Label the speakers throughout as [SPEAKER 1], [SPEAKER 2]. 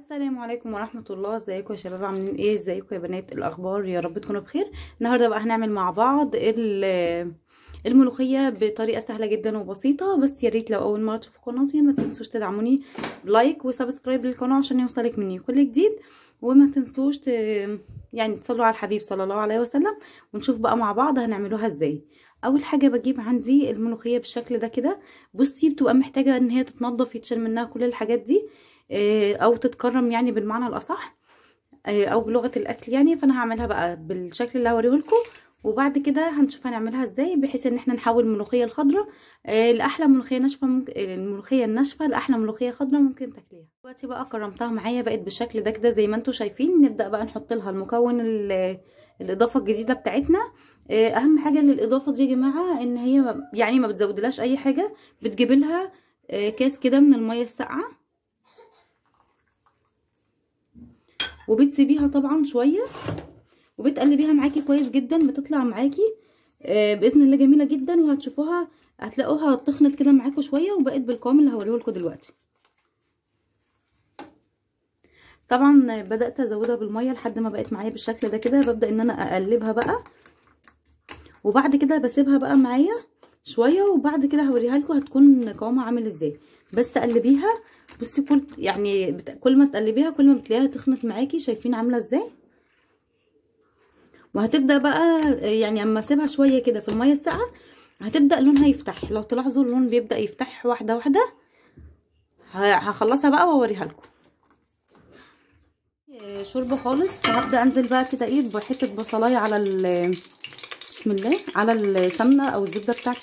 [SPEAKER 1] السلام عليكم ورحمة الله ازيكم يا شباب عاملين ايه ازيكم يا بنات الاخبار يا رب تكونوا بخير النهارده بقى هنعمل مع بعض ال- الملوخية بطريقة سهلة جدا وبسيطة بس يا ريت لو اول مرة تشوفوا قناتي ما تنسوش تدعموني لايك وسبسكرايب للقناة عشان يوصلك مني كل جديد وما تنسوش ت... يعني تصلوا على الحبيب صلى الله عليه وسلم ونشوف بقى مع بعض هنعملوها ازاي اول حاجه بجيب عندي الملوخيه بالشكل ده كده بصي بتبقى محتاجه ان هي تتنضف يتشال منها كل الحاجات دي او تتكرم يعني بالمعنى الاصح او بلغه الاكل يعني فانا هعملها بقى بالشكل اللي هوريه لكم وبعد كده هنشوف هنعملها ازاي بحيث ان احنا نحول الملوخيه الخضراء لاحلى ملوخيه ناشفه ممكن الملوخيه الناشفه لاحلى ملوخيه خضراء ممكن تاكليها دلوقتي بقى كرمتها معايا بقت بالشكل ده كده زي ما انتم شايفين نبدا بقى نحط لها المكون الاضافه الجديده بتاعتنا اهم حاجه للاضافه دي يا جماعه ان هي يعني ما بتزودلهاش اي حاجه بتجيب لها كاس كده من الميه الساقعه وبتسيبيها طبعا شويه وبتقلبيها معاكي كويس جدا بتطلع معاكي باذن الله جميله جدا وهتشوفوها هتلاقوها تخنت كده معاكم شويه وبقت بالقوام اللي هوريه لكم دلوقتي طبعا بدات ازودها بالميه لحد ما بقت معايا بالشكل ده كده ببدا ان انا اقلبها بقى وبعد كده بسيبها بقى معايا شويه وبعد كده هوريها لكم هتكون قوامها عامل ازاي بس تقلبيها بصي كل يعني بت... كل ما تقلبيها كل ما بتلاقيها تخنت معاكي شايفين عامله ازاي وهتبدا بقى يعني اما اسيبها شويه كده في الميه الساقعه هتبدا لونها يفتح لو تلاحظوا اللون بيبدا يفتح واحده واحده هخلصها بقى واوريها لكم شوربه خالص فهبدا انزل بقى كده ايه بحته بصلايه على ال بسم الله على السمنه او الزبده بتاعتي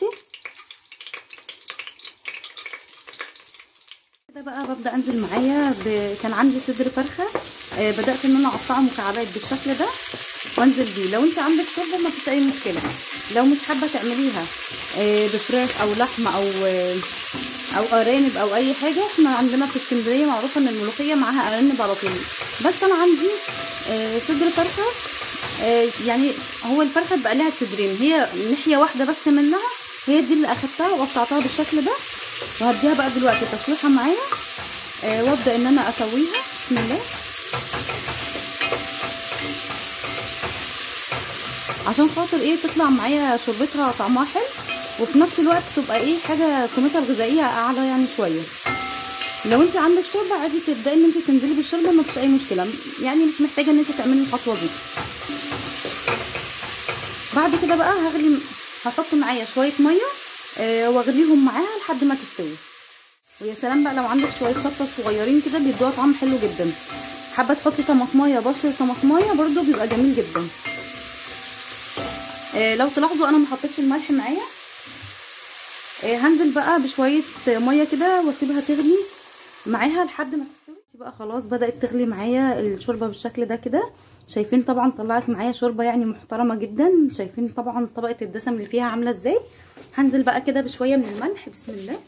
[SPEAKER 1] كده بقى ببدا انزل معايا ب... كان عندي صدر فرخه آه بدات ان انا اقطعه مكعبات بالشكل ده وانزل بيه لو انت عندك شوربه ما فيش اي مشكله لو مش حابه تعمليها آه بفراخ او لحمه او آه او ارانب او اي حاجه احنا عندنا في اسكندريه معروفه ان الملوخيه معاها ارانب على طول بس انا عندي صدر فرخه يعني هو الفرخه بقى لها صدرين هي ناحيه واحده بس منها هي دي اللي اخدتها وقطعتها بالشكل ده وهديها بقى دلوقتي تشويحه معايا آه وابدا ان انا اسويها بسم الله عشان خاطر ايه تطلع معايا شوربتها طعمها حلو وفي نفس الوقت تبقى ايه حاجه قيمتها الغذائيه اعلى يعني شويه لو انت عندك شوربه عادي تبداي ان انت تنزلي بالشوربه ما فيش اي مشكله يعني مش محتاجه ان انت تعملي الخطوه دي بعد كده بقى هغلي هحط معايا شويه ميه آه واغليهم معاها لحد ما تستوي ويا سلام بقى لو عندك شويه شطه صغيرين كده بيدوها طعم حلو جدا حابه تحطي طماطمايه بشر طماطمايه برده بيبقى جميل جدا آه لو تلاحظوا انا ما حطيتش الملح معايا آه هنزل بقى بشويه ميه كده واسيبها تغلي معاها لحد ما تستوي بقى خلاص بدات تغلي معايا الشوربه بالشكل ده كده شايفين طبعا طلعت معايا شوربه يعني محترمه جدا شايفين طبعا طبقه الدسم اللي فيها عامله ازاي هنزل بقى كده بشويه من الملح بسم الله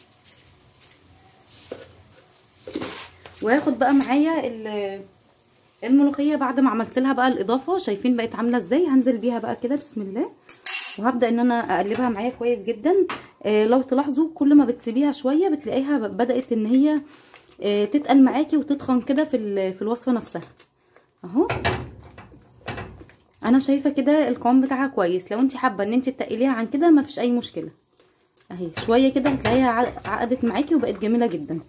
[SPEAKER 1] وهاخد بقى معايا الملوخيه بعد ما عملت لها بقى الاضافه شايفين بقت عامله ازاي هنزل بيها بقى كده بسم الله وهبدا ان انا اقلبها معايا كويس جدا آه لو تلاحظوا كل ما بتسيبيها شويه بتلاقيها بدات ان هي آه تتقل معاكي وتتخن كده في في الوصفه نفسها اهو انا شايفه كده القوام بتاعها كويس لو انت حابه ان انت تقليها عن كده ما فيش اي مشكله اهي شويه كده هتلاقيها عقدت معاكي وبقت جميله جدا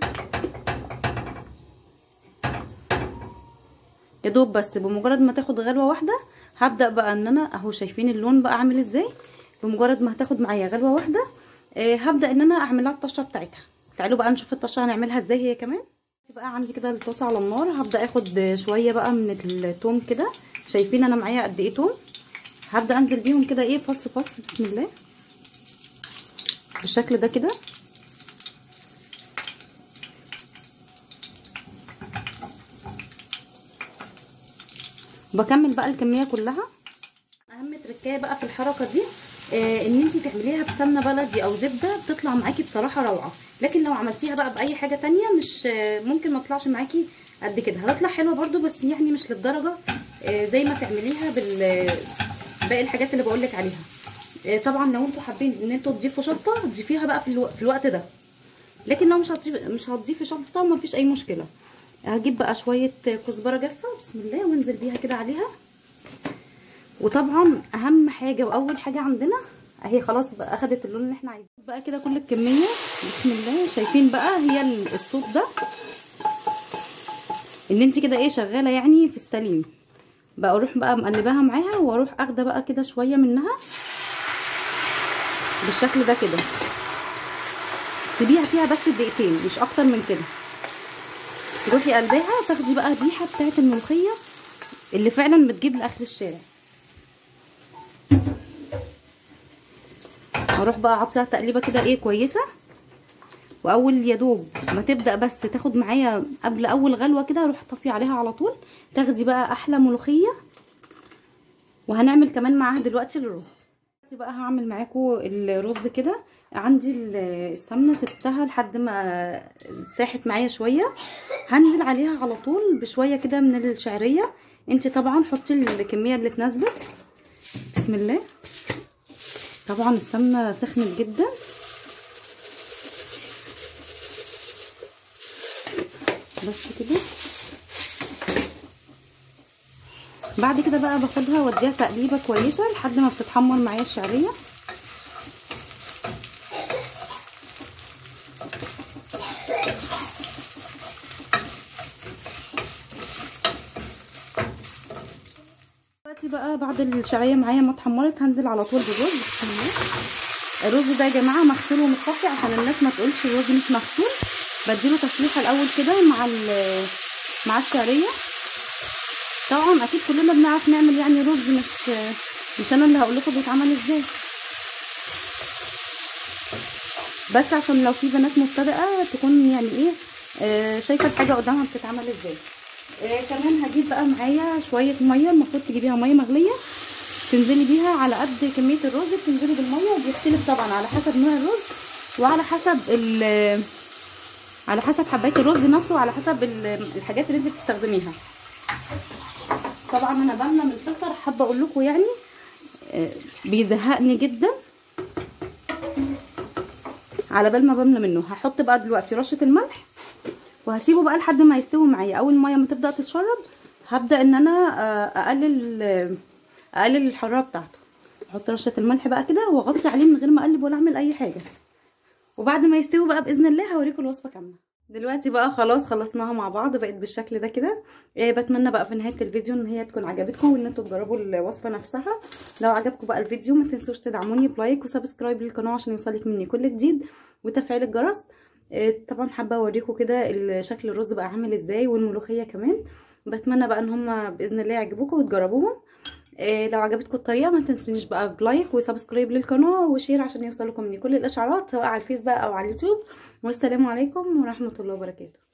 [SPEAKER 1] يا دوب بس بمجرد ما تاخد غلوه واحده هبدا بقى ان انا اهو شايفين اللون بقى عامل ازاي بمجرد ما هتاخد معايا غلوه واحده آه هبدا ان انا اعمل لها الطشه بتاعتها تعالوا بقى نشوف الطشه هنعملها ازاي هي كمان بقى عندي كده الطاسه على النار هبدا اخد شويه بقى من التوم كده شايفين انا معايا قد ايه توم هبدا انزل بيهم كده ايه فص فص بسم الله بالشكل ده كده بكمل بقى الكميه كلها اهم تركايه بقى في الحركه دي آه ان انت تعمليها بسمنه بلدي او زبده بتطلع معاكي بصراحه روعه لكن لو عملتيها بقى باي حاجه تانية مش آه ممكن ما تطلعش معاكي قد كده هتطلع حلوه برده بس يعني مش للدرجه آه زي ما تعمليها بال باقي الحاجات اللي بقول لك عليها آه طبعا لو انتوا حابين ان انتوا تضيفوا شطه تضيفيها بقى في, الو... في الوقت ده لكن لو مش هتضيف مش هتضيفي شطه ما فيش اي مشكله هجيب بقى شويه كزبره جافه بسم الله وانزل بيها كده عليها وطبعا اهم حاجه واول حاجه عندنا اهي خلاص بقى اخدت اللون اللي احنا عايزينه بقى كده كل الكميه بسم الله شايفين بقى هي الصوت ده ان انت كده ايه شغاله يعني في السليم بقى اروح بقى مقلباها معاها واروح اخده بقى كده شويه منها بالشكل ده كده سيبيها فيها بس دقيقتين مش اكتر من كده تروحي قلباها تاخدي بقى الريحه بتاعت الملوخيه اللي فعلا بتجيب لاخر الشارع هروح بقى اعطيها تقليبه كده ايه كويسه واول يا دوب ما تبدا بس تاخد معايا قبل اول غلوه كده اروح طفي عليها على طول تاخدي بقى احلى ملوخيه وهنعمل كمان معاها دلوقتي الرز دلوقتي بقى هعمل معاكم الرز كده عندي السمنه سبتها لحد ما ساحت معايا شويه هنزل عليها على طول بشويه كده من الشعريه انت طبعا حطي الكميه اللي تناسبك بسم الله طبعا السمنه سخنت جدا بس كده بعد كده بقى باخدها واديها تقليبه كويسه لحد ما بتتحمر معايا الشعريه دلوقتي بقى بعد الشعريه معايا ما اتحمرت هنزل على طول بالرز بسم الله الرز ده يا جماعه مغسول ومتصفي عشان الناس ما تقولش الرز مش مغسول بديله تسليحه الاول كده مع مع الشعريه طبعا اكيد كلنا بنعرف نعمل يعني رز مش مش انا اللي هقول لكم بيتعمل ازاي بس عشان لو في بنات مبتدئه تكون يعني ايه آه شايفه الحاجه قدامها بتتعمل ازاي آه كمان هجيب بقى معايا شويه ميه المفروض تجيبيها ميه مغليه تنزلي بيها على قد كميه الرز بتنزلي بالميه وبيختلف طبعا على حسب نوع الرز وعلى حسب على حسب حبايه الرز نفسه وعلى حسب الحاجات اللي انت بتستخدميها طبعا انا بملى من الفلتر حابه اقول لكم يعني بيزهقني جدا على بال ما بملى منه هحط بقى دلوقتي رشه الملح وهسيبه بقى لحد ما يستوي معايا اول الميه ما تبدا تتشرب هبدا ان انا اقلل اقلل الحراره بتاعته احط رشه الملح بقى كده واغطي عليه من غير ما اقلب ولا اعمل اي حاجه وبعد ما يستوي بقى باذن الله هوريكم الوصفه كامله دلوقتي بقى خلاص خلصناها مع بعض بقت بالشكل ده كده إيه بتمنى بقى في نهايه الفيديو ان هي تكون عجبتكم وان انتوا تجربوا الوصفه نفسها لو عجبكم بقى الفيديو ما تنسوش تدعموني بلايك وسبسكرايب للقناه عشان يوصلك مني كل جديد وتفعيل الجرس إيه طبعا حابه اوريكم كده شكل الرز بقى عامل ازاي والملوخيه كمان بتمنى بقى ان هم باذن الله يعجبوكم وتجربوهم إيه لو عجبتكم الطريقه ما تنسونيش بقى بلايك وسبسكرايب للقناه وشير عشان يوصلكم مني كل الاشعارات سواء على الفيس بقى او على اليوتيوب والسلام عليكم ورحمه الله وبركاته